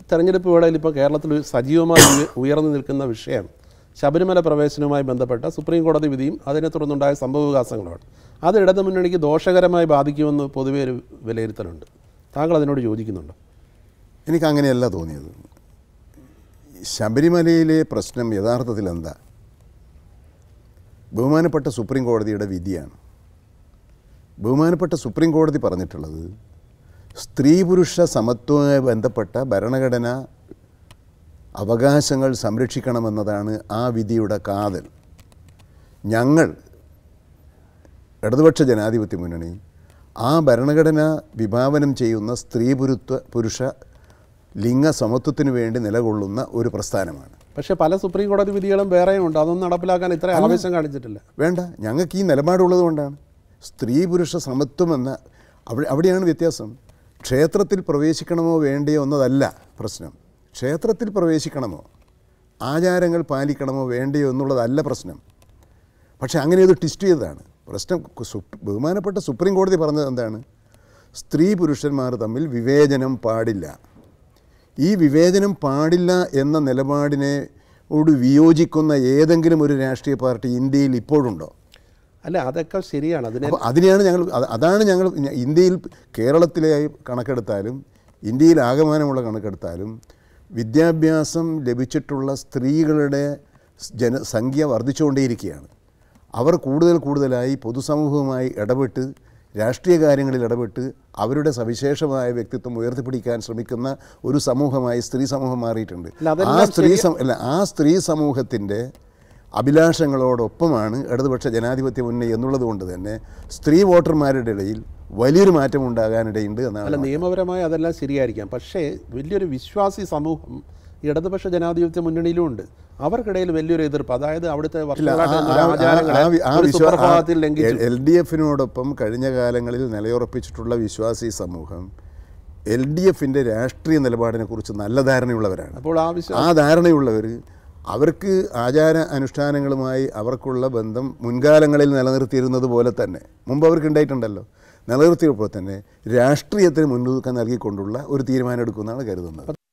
തെരഞ്ഞെടുപ്പ് വേളയിൽ ഇപ്പോൾ കേരളത്തിൽ സജീവമായി ഉയ- ഉയർന്നു നിൽക്കുന്ന വിഷയം ശബരിമല പ്രവേശനവുമായി ബന്ധപ്പെട്ട സുപ്രീം കോടതി വിധിയും അതിനെ തുടർന്നുണ്ടായ സംഭവവികാസങ്ങളുമാണ് അത് ഇടതു മുന്നണിക്ക് ദോഷകരമായി ബാധിക്കുമെന്ന് പൊതുവെ ഒരു വിലയിരുത്തലുണ്ട് താങ്കൾ അതിനോട് യോജിക്കുന്നുണ്ടോ എനിക്ക് അങ്ങനെയല്ല തോന്നിയത് ശബരിമലയിലെ പ്രശ്നം യഥാർത്ഥത്തിൽ എന്താ ബഹുമാനപ്പെട്ട സുപ്രീം കോടതിയുടെ വിധിയാണ് ബഹുമാനപ്പെട്ട സുപ്രീം കോടതി പറഞ്ഞിട്ടുള്ളത് സ്ത്രീ പുരുഷ സമത്വവുമായി ബന്ധപ്പെട്ട ഭരണഘടന അവകാശങ്ങൾ സംരക്ഷിക്കണമെന്നതാണ് ആ വിധിയുടെ കാതൽ ഞങ്ങൾ ഇടതുപക്ഷ ജനാധിപത്യ മുന്നണി ആ ഭരണഘടന വിഭാവനം ചെയ്യുന്ന സ്ത്രീ പുരുത്വ പുരുഷ ലിംഗ സമത്വത്തിന് വേണ്ടി നിലകൊള്ളുന്ന ഒരു പ്രസ്ഥാനമാണ് പക്ഷേ പല സുപ്രീം കോടതി വിധികളും വേറെയും ഉണ്ട് അതൊന്നും നടപ്പിലാക്കാൻ ഇത്ര ആവേശം കാണിച്ചിട്ടില്ല വേണ്ട ഞങ്ങൾക്ക് ഈ നിലപാടുള്ളത് കൊണ്ടാണ് സ്ത്രീ പുരുഷ സമത്വം എന്ന അവിടെ അവിടെയാണ് വ്യത്യാസം ക്ഷേത്രത്തിൽ പ്രവേശിക്കണമോ വേണ്ടയോ എന്നതല്ല പ്രശ്നം ക്ഷേത്രത്തിൽ പ്രവേശിക്കണമോ ആചാരങ്ങൾ പാലിക്കണമോ വേണ്ടയോ എന്നുള്ളതല്ല പ്രശ്നം പക്ഷേ അങ്ങനെ ഇത് ട്വിസ്റ്റ് ചെയ്തതാണ് പ്രശ്നം സുപ്- ബഹുമാനപ്പെട്ട സുപ്രീം കോടതി പറഞ്ഞത് എന്താണ് സ്ത്രീ പുരുഷന്മാർ തമ്മിൽ വിവേചനം പാടില്ല ഈ വിവേചനം പാടില്ല എന്ന നിലപാടിനെ ഓട് വിയോജിക്കുന്ന ഏതെങ്കിലും ഒരു രാഷ്ട്രീയ പാർട്ടി ഇന്ത്യയിൽ ഇപ്പോഴുണ്ടോ അല്ല അതൊക്കെ ശരിയാണ് അതിനെ അപ്പോൾ അതിനെയാണ് ഞങ്ങൾ അത് അതാണ് ഞങ്ങൾ ഞ- ഇന്ത്യയിൽ കേരളത്തിലെ കണക്കെടുത്താലും ഇന്ത്യയിൽ ആകമാനമുള്ള കണക്കെടുത്താലും വിദ്യാഭ്യാസം ലഭിച്ചിട്ടുള്ള സ്ത്രീകളുടെ സ് ജനസംഖ്യ വർദ്ധിച്ചുകൊണ്ടേയിരിക്കുകയാണ് അവർ കൂടുതൽ കൂടുതലായി പൊതുസമൂഹവുമായി ഇടപെട്ട് രാഷ്ട്രീയ കാര്യങ്ങളിൽ ഇടപെട്ട് അവരുടെ സവിശേഷമായ വ്യക്തിത്വം ഉയർത്തിപ്പിടിക്കാൻ ശ്രമിക്കുന്ന ഒരു സമൂഹമായി സ്ത്രീ സമൂഹം മാറിയിട്ടുണ്ട് അല്ല, ആ അതെല്ലാം സ്ത്രീ സം- അല്ല ആ സ്ത്രീ സമൂഹത്തിൻ്റെ അഭിലാഷങ്ങളോടൊപ്പമാണ് ഇടതുപക്ഷ ജനാധിപത്യ മുന്നണി എന്നുള്ളത് കൊണ്ട് തന്നെ സ്ത്രീ വോട്ടർമാരുടെ ഇടയിൽ വലിയൊരു മാറ്റം ഉണ്ടാകാനിടയുണ്ട് അല്ല എന്നാണ് നിയമപരമായി അതെല്ലാം ശരിയായിരിക്കാം പക്ഷേ വലിയൊരു വിശ്വാസി സമൂഹം ഇടതുപക്ഷ ജനാധിപത്യ മുന്നണിയിലും ഉണ്ട് അവർക്കിടയിൽ വലിയൊരു എതിർപ്പ് അതായത് അവിടുത്തെ വർഷങ്ങളായിട്ട് നിന്ന ഒരു ആചാരങ്ങളെ ഒരു സുപ്രഭാതത്തിൽ ലംഘിച്ചു എൽ ഡി എഫിനോടൊപ്പം കഴിഞ്ഞ കാലങ്ങളിൽ നിലയുറപ്പിച്ചിട്ടുള്ള വിശ്വാസി സമൂഹം എൽ ഡി എഫിൻ്റെ രാഷ്ട്രീയ നിലപാടിനെ കുറിച്ച് നല്ല ധാരണയുള്ളവരാണ് അപ്പോൾ ആ വിശ്വാസം ആ ധാരണയുള്ളവർ അവർക്ക് ആചാര അനുഷ്ഠാനങ്ങളുമായി അവർക്കുള്ള ബന്ധം മുൻകാലങ്ങളിൽ നിലനിർത്തിയിരുന്നത് പോലെ തന്നെ മുമ്പ് അവർക്ക് ഉണ്ടായിട്ടുണ്ടല്ലോ നിലനിർത്തിയപ്പോൾ തന്നെ രാഷ്ട്രീയത്തിന് മുൻതൂക്കം നൽകിക്കൊണ്ടുള്ള ഒരു തീരുമാനം എടുക്കുമെന്നാണ് കരുതുന്നത്